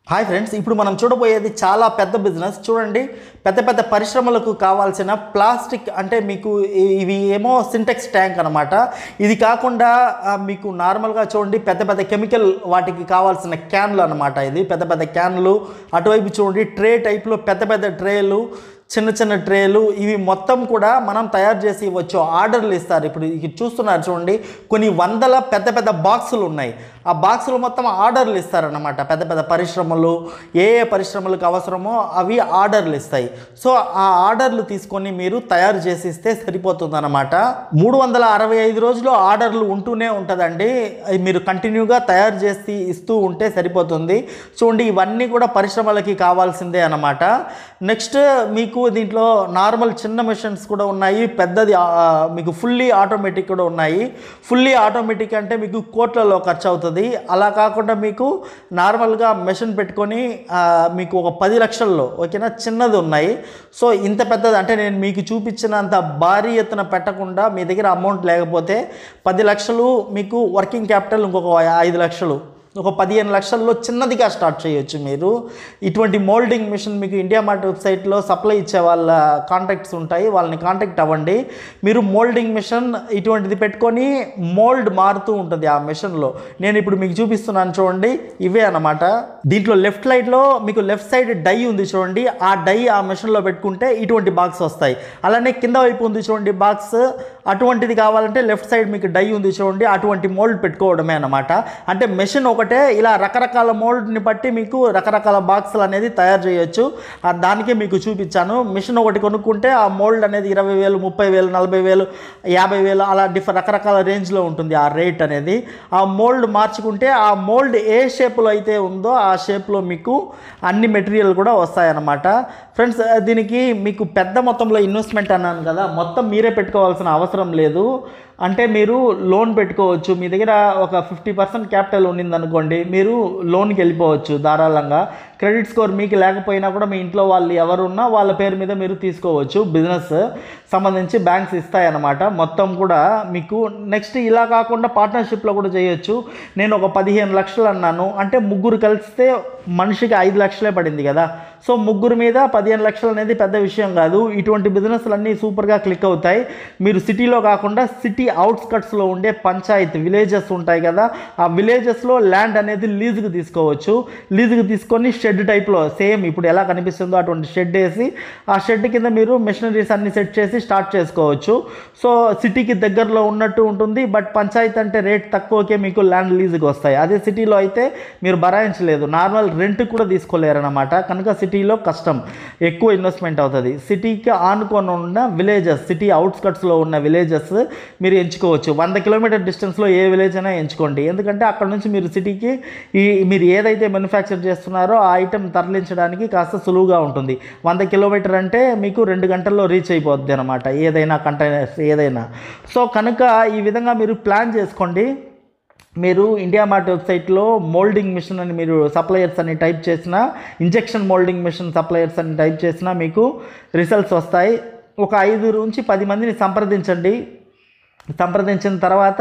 hi friends ఇప్పుడు మనం చూడబోయేది చాలా పెద్ద బిజినెస్ చూడండి పెద్ద పెద్ద పరిశ్రమలకు కావాల్సిన ప్లాస్టిక్ అంటే మీకు ఇ- ఇవి ఏమో సింటెక్స్ ట్యాంక్ అనమాట ఇది కాకుండా ఆ, మీకు నార్మల్గా చూడండి పెద్ద పెద్ద కెమికల్ వాటికి కావాల్సిన క్యాన్లు అనమాట ఇది పెద్ద పెద్ద క్యాన్లు అటువైపు చూడండి ట్రే టైప్లో పెద్ద పెద్ద ట్రేలు చిన్న చిన్న ట్రేలు ఇవి మొత్తం కూడా మనం తయారు చేసి ఇవ్వచ్చు ఆర్డర్లు ఇస్తారు ఇప్పుడు ఇది చూస్తున్నారు చూడండి కొన్ని వందల పెద్ద పెద్ద బాక్సులు ఉన్నాయి ఆ బాక్సులు మొత్తం ఆర్డర్లు ఇస్తారన్నమాట పెద్ద పెద్ద పరిశ్రమలు ఏ ఏ పరిశ్రమలకు అవసరమో అవి ఆర్డర్లు ఇస్తాయి సో ఆ ఆర్డర్లు తీసుకొని మీరు తయారు చేసి ఇస్తే సరిపోతుంది అనమాట మూడు వందల అరవై ఐదు రోజులు ఆర్డర్లు ఉంటూనే ఉంటుందండి అవి మీరు కంటిన్యూగా తయారు చేసి ఇస్తూ ఉంటే సరిపోతుంది చూడండి ఇవన్నీ కూడా పరిశ్రమలకి కావాల్సిందే అన్నమాట నెక్స్ట్ మీకు దీంట్లో నార్మల్ చిన్న మిషన్స్ కూడా ఉన్నాయి పెద్దది ఆ, మీకు ఫుల్లీ ఆటోమేటిక్ కూడా ఉన్నాయి ఫుల్లీ ఆటోమేటిక్ అంటే మీకు కోట్లలో ఖర్చు అవుతుంది అలా కాకుండా మీకు నార్మల్గా మెషిన్ పెట్టుకొని ఆ, మీకు ఒక పది లక్షల్లో ఓకేనా చిన్నది ఉన్నాయి సో ఇంత పెద్దది అంటే నేను మీకు చూపించినంత భారీ ఎత్తున పెట్టకుండా మీ దగ్గర అమౌంట్ లేకపోతే పది లక్షలు మీకు వర్కింగ్ క్యాపిటల్ ఇంకొక ఐదు లక్షలు ఒక పదిహేను లక్షల్లో చిన్నదిగా స్టార్ట్ చేయొచ్చు మీరు ఇటువంటి మోల్డింగ్ మిషన్ మీకు ఇండియా మార్ట్ వెబ్సైట్లో సప్లై ఇచ్చే వాళ్ళ కాంటాక్ట్స్ ఉంటాయి వాళ్ళని కాంటాక్ట్ అవ్వండి మీరు మోల్డింగ్ మిషన్ ఇటువంటిది పెట్టుకొని మోల్డ్ మారుతూ ఉంటుంది ఆ మిషన్లో నేను ఇప్పుడు మీకు చూపిస్తున్నాను చూడండి ఇవే అన్నమాట దీంట్లో లెఫ్ట్ లైట్లో మీకు లెఫ్ట్ సైడ్ డై ఉంది చూడండి ఆ డై ఆ మిషన్లో పెట్టుకుంటే ఇటువంటి బాక్స్ వస్తాయి అలానే కింద వైపు ఉంది చూడండి బాక్స్ అటువంటిది కావాలంటే లెఫ్ట్ సైడ్ మీకు డై ఉంది చూడండి అటువంటి మోల్డ్ పెట్టుకోవడమే అన్నమాట అంటే మెషిన్ ఒకటే ఇలా రకరకాల మోల్డ్ని బట్టి మీకు రకరకాల బాక్సులు అనేది తయారు చేయొచ్చు ఆ దానికే మీకు చూపించాను మిషన్ ఒకటి కొనుక్కుంటే ఆ మోల్డ్ అనేది ఇరవై వేలు ముప్పై వేలు నలభై వేలు యాభై వేలు అలా డిఫరెంట్ రకరకాల రేంజ్లో ఉంటుంది ఆ రేట్ అనేది ఆ మోల్డ్ మార్చుకుంటే ఆ మోల్డ్ ఏ షేప్లో అయితే ఉందో ఆ షేప్లో మీకు అన్ని మెటీరియల్ కూడా వస్తాయన్నమాట ఫ్రెండ్స్ దీనికి మీకు పెద్ద మొత్తంలో ఇన్వెస్ట్మెంట్ అన్నాను కదా మొత్తం మీరే పెట్టుకోవాల్సిన అవసరం లేదు అంటే మీరు లోన్ పెట్టుకోవచ్చు మీ దగ్గర ఒక ఫిఫ్టీ పర్సెంట్ క్యాపిటల్ ఉన్నిందనుకోండి మీరు లోన్కి వెళ్ళిపోవచ్చు ధారాళంగా క్రెడిట్ స్కోర్ మీకు లేకపోయినా కూడా మీ ఇంట్లో వాళ్ళు ఎవరున్నా వాళ్ళ పేరు మీద మీరు తీసుకోవచ్చు బిజినెస్ సంబంధించి బ్యాంక్స్ ఇస్తాయన్నమాట మొత్తం కూడా మీకు నెక్స్ట్ ఇలా కాకుండా పార్ట్నర్షిప్లో కూడా చేయొచ్చు నేను ఒక పదిహేను లక్షలు అన్నాను అంటే ముగ్గురు కలిస్తే మనిషికి ఐదు లక్షలే పడింది కదా సో ముగ్గురు మీద పదిహేను లక్షలు అనేది పెద్ద విషయం కాదు ఇటువంటి బిజినెస్లు అన్నీ సూపర్గా క్లిక్ అవుతాయి మీరు సిటీలో కాకుండా సిటీ అవుట్స్కట్స్లో ఉండే పంచాయత్ విలేజెస్ ఉంటాయి కదా ఆ విలేజెస్లో ల్యాండ్ అనేది లీజుకి తీసుకోవచ్చు లీజుకి తీసుకొని షెడ్ టైప్లో సేమ్ ఇప్పుడు ఎలా కనిపిస్తుందో అటువంటి షెడ్ వేసి ఆ షెడ్ కింద మీరు మెషినరీస్ అన్ని సెట్ చేసి స్టార్ట్ చేసుకోవచ్చు సో సిటీకి దగ్గరలో ఉన్నట్టు ఉంటుంది బట్ పంచాయత్ అంటే రేట్ తక్కువకే మీకు ల్యాండ్ లీజుకి వస్తాయి అదే సిటీలో అయితే మీరు భరాయించలేదు నార్మల్ రెంట్ కూడా తీసుకోలేరన్నమాట కనుక సిటీలో కష్టం ఎక్కువ ఇన్వెస్ట్మెంట్ అవుతుంది సిటీకి ఆనుకొని ఉన్న విలేజెస్ సిటీ అవుట్స్కట్స్లో ఉన్న విలేజెస్ మీరు ఎంచుకోవచ్చు వంద కిలోమీటర్ డిస్టెన్స్లో ఏ విలేజ్ అయినా ఎంచుకోండి ఎందుకంటే అక్కడ నుంచి మీరు సిటీకి ఈ మీరు ఏదైతే మ్యానుఫ్యాక్చర్ చేస్తున్నారో ఆ ఐటెం తరలించడానికి కాస్త సులువుగా ఉంటుంది వంద కిలోమీటర్ అంటే మీకు రెండు గంటల్లో రీచ్ అయిపోద్ది అనమాట ఏదైనా కంటైనర్స్ ఏదైనా సో కనుక ఈ విధంగా మీరు ప్లాన్ చేసుకోండి మీరు ఇండియా మార్ట్ వెబ్సైట్లో మోల్డింగ్ మిషన్ అని మీరు సప్లయర్స్ అని టైప్ చేసిన ఇంజెక్షన్ మోల్డింగ్ మిషన్ సప్లయర్స్ అని టైప్ చేసినా మీకు రిజల్ట్స్ వస్తాయి ఒక ఐదు నుంచి పది మందిని సంప్రదించండి సంప్రదించిన తర్వాత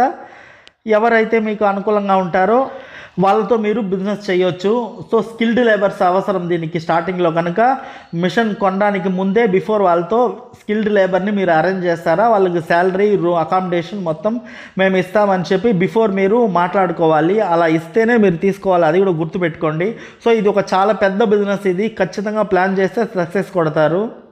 ఎవరైతే మీకు అనుకూలంగా ఉంటారో వాళ్ళతో మీరు బిజినెస్ చేయొచ్చు సో స్కిల్డ్ లేబర్స్ అవసరం దీనికి స్టార్టింగ్లో కనుక మిషన్ కొనడానికి ముందే బిఫోర్ వాళ్ళతో స్కిల్డ్ లేబర్ని మీరు అరేంజ్ చేస్తారా వాళ్ళకి శాలరీ రూ అకామిడేషన్ మొత్తం మేము ఇస్తామని చెప్పి బిఫోర్ మీరు మాట్లాడుకోవాలి అలా ఇస్తేనే మీరు తీసుకోవాలి అది కూడా గుర్తుపెట్టుకోండి సో ఇది ఒక చాలా పెద్ద బిజినెస్ ఇది ఖచ్చితంగా ప్లాన్ చేస్తే సక్సెస్ కొడతారు